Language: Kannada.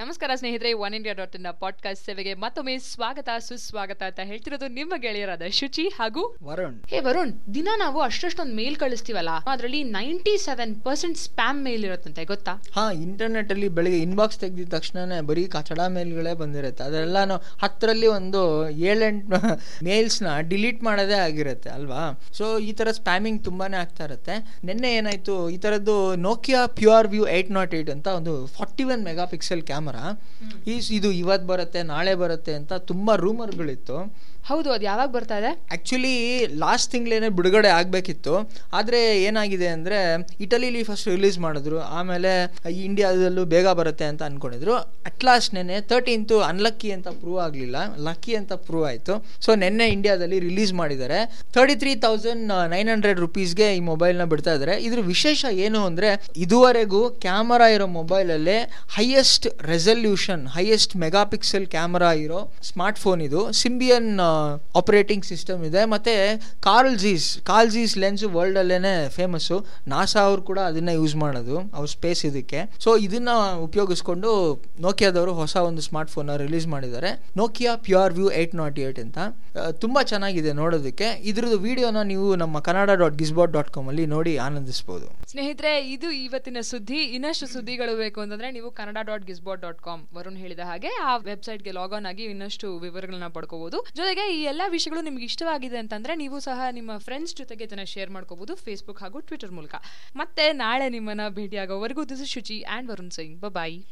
ನಮಸ್ಕಾರ ಸ್ನೇಹಿತರೆ one India dot in podcast ಸೇವೆಗೆ ಮತ್ತೊಮ್ಮೆ ಸ್ವಾಗತ ಸುಸ್ವಾಗತ ಅಂತ ಹೇಳ್ತಿರೋದು ನಿಮ್ಮ ಗೆಳೆಯರಾದ ಶುಚಿ ಹಾಗೂ ವರುಣ್ ಹೇ ವರುಣ್ ದಿನ ನಾವು ಅಷ್ಟೊಂದು ಮೇಲ್ ಕಳಿಸ್ತೀವಲ್ಲ ಅದರಲ್ಲಿ ninety seven percent spam mail ಇರುತ್ತಂತೆ ಗೊತ್ತಾ ಹಾ ಇಂಟರ್ನೆಟ್ ಅಲ್ಲಿ ಬೆಳಿಗ್ಗೆ ಇನ್ಬಾಕ್ಸ್ ತೆಗೆದಿದ ತಕ್ಷಣನೇ ಬರೀ ಕಚಡ ಮೇಲ್ಗಳೇ ಬಂದಿರುತ್ತೆ ಅದೆಲ್ಲಾನು ಹತ್ತರಲ್ಲಿ ಒಂದು ಏಳೆಂಟು ಮೇಲ್ಸ್ನ ಡಿಲೀಟ್ ಮಾಡೋದೇ ಆಗಿರುತ್ತೆ ಅಲ್ವಾ ಸೊ ಈ ತರ ಸ್ಪ್ಯಾಮಿಂಗ್ ತುಂಬಾನೇ ಆಗ್ತಾ ಇರುತ್ತೆ ನಿನ್ನೆ ಏನಾಯ್ತು ಈ ತರದ್ದು Nokia pure view eight naught eight ಅಂತ ಒಂದು forty one mega pixel camera ಈ ಇದು ಇವತ್ತು ಬರುತ್ತೆ ನಾಳೆ ಬರುತ್ತೆ ಅಂತ ತುಂಬಾ ರೂಮರ್ಗಳಿತ್ತು ಹೌದು ಅದು ಯಾವಾಗ ಬರ್ತಾ ಇದೆ ಆ್ಯಕ್ಚುಲಿ ಲಾಸ್ಟ್ ತಿಂಗಳೇನೆ ಬಿಡುಗಡೆ ಆಗಬೇಕಿತ್ತು ಆದರೆ ಏನಾಗಿದೆ ಅಂದರೆ ಇಟಲಿಲಿ ಫಸ್ಟ್ ರಿಲೀಸ್ ಮಾಡಿದ್ರು ಆಮೇಲೆ ಇಂಡಿಯಾದಲ್ಲೂ ಬೇಗ ಬರುತ್ತೆ ಅಂತ ಅಂದ್ಕೊಂಡಿದ್ರು ಅಟ್ ಲಾಸ್ಟ್ ನೆನ್ನೆ ತರ್ಟೀನ್ತು ಅನ್ಲಕ್ಕಿ ಅಂತ ಪ್ರೂವ್ ಆಗಲಿಲ್ಲ ಲಕ್ಕಿ ಅಂತ ಪ್ರೂವ್ ಆಯಿತು ಸೊ ನಿನ್ನೆ ಇಂಡಿಯಾದಲ್ಲಿ ರಿಲೀಸ್ ಮಾಡಿದ್ದಾರೆ thirty three thousand nine hundred ರುಪೀಸ್ಗೆ ಈ ಮೊಬೈಲ್ನ ಬಿಡ್ತಾ ಇದ್ದಾರೆ ಇದ್ರ ವಿಶೇಷ ಏನು ಅಂದರೆ ಇದುವರೆಗೂ ಕ್ಯಾಮರಾ ಇರೋ ಮೊಬೈಲಲ್ಲೇ highest resolution highest mega pixel camera ಇರೋ ಸ್ಮಾರ್ಟ್ ಫೋನ್ ಇದು ಸಿಂಬಿಯನ್ ಆಪರೇಟಿಂಗ್ ಸಿಸ್ಟಮ್ ಇದೆ ಮತ್ತೆ ಕಾರ್ಲ್ಜೀಸ್ ಕಾರ್ಲ್ಜೀಸ್ ಲೆನ್ಸ್ ವರ್ಲ್ಡ್ ಅಲ್ಲೇನೆ ಫೇಮಸ್ಸು ನಾಸಾ ಅವ್ರು ಕೂಡ ಅದನ್ನ ಯೂಸ್ ಮಾಡೋದು ಅವ್ರ ಸ್ಪೇಸ್ ಇದಕ್ಕೆ ಸೊ ಇದನ್ನ ಉಪಯೋಗಿಸ್ಕೊಂಡು ನೋಕಿಯಾದವರು ಹೊಸ ಒಂದು ಸ್ಮಾರ್ಟ್ ಫೋನ್ ರಿಲೀಸ್ ಮಾಡಿದ್ದಾರೆ Nokia pure view eight naught eight ಅಂತ ಆ, ತುಂಬಾ ಚೆನ್ನಾಗಿದೆ ನೋಡೋದಕ್ಕೆ ಇದ್ರದ್ದು ವಿಡಿಯೋನ ನೀವು ನಮ್ಮ Kannada dot Gizbot dot com ಅಲ್ಲಿ ನೋಡಿ ಆನಂದಿಸಬಹುದು ಸ್ನೇಹಿತರೆ ಇದು ಇವತ್ತಿನ ಸುದ್ದಿ ಇನ್ನಷ್ಟು ಸುದ್ದಿಗಳು ಬೇಕು ಅಂತಂದ್ರೆ ನೀವು Kannada dot Gizbot dot com Varun ಹೇಳಿದ ಹಾಗೆ ಆ ವೆಬ್ಸೈಟ್ಗೆ ಲಾಗ್ ಆಗಿ ಇನ್ನಷ್ಟು ವಿವರಗಳನ್ನ ಪಡ್ಕೋಬಹುದು ಜೊತೆಗೆ ಈ ಎಲ್ಲಾ ವಿಷಯಗಳು ನಿಮ್ಗೆ ಇಷ್ಟವಾಗಿದೆ ಅಂತಂದ್ರೆ ನೀವು ಸಹ ನಿಮ್ಮ ಫ್ರೆಂಡ್ಸ್ ಜೊತೆಗೆ ಇದನ್ನ ಶೇರ್ ಮಾಡ್ಕೋಬಹುದು ಫೇಸ್ಬುಕ್ ಹಾಗೂ ಟ್ವಿಟರ್ ಮೂಲಕ ಮತ್ತೆ ನಾಳೆ ನಿಮ್ಮನ್ನ ಭೇಟಿಯಾಗೋವರೆಗೂ this Shuchi and Varun Singh bye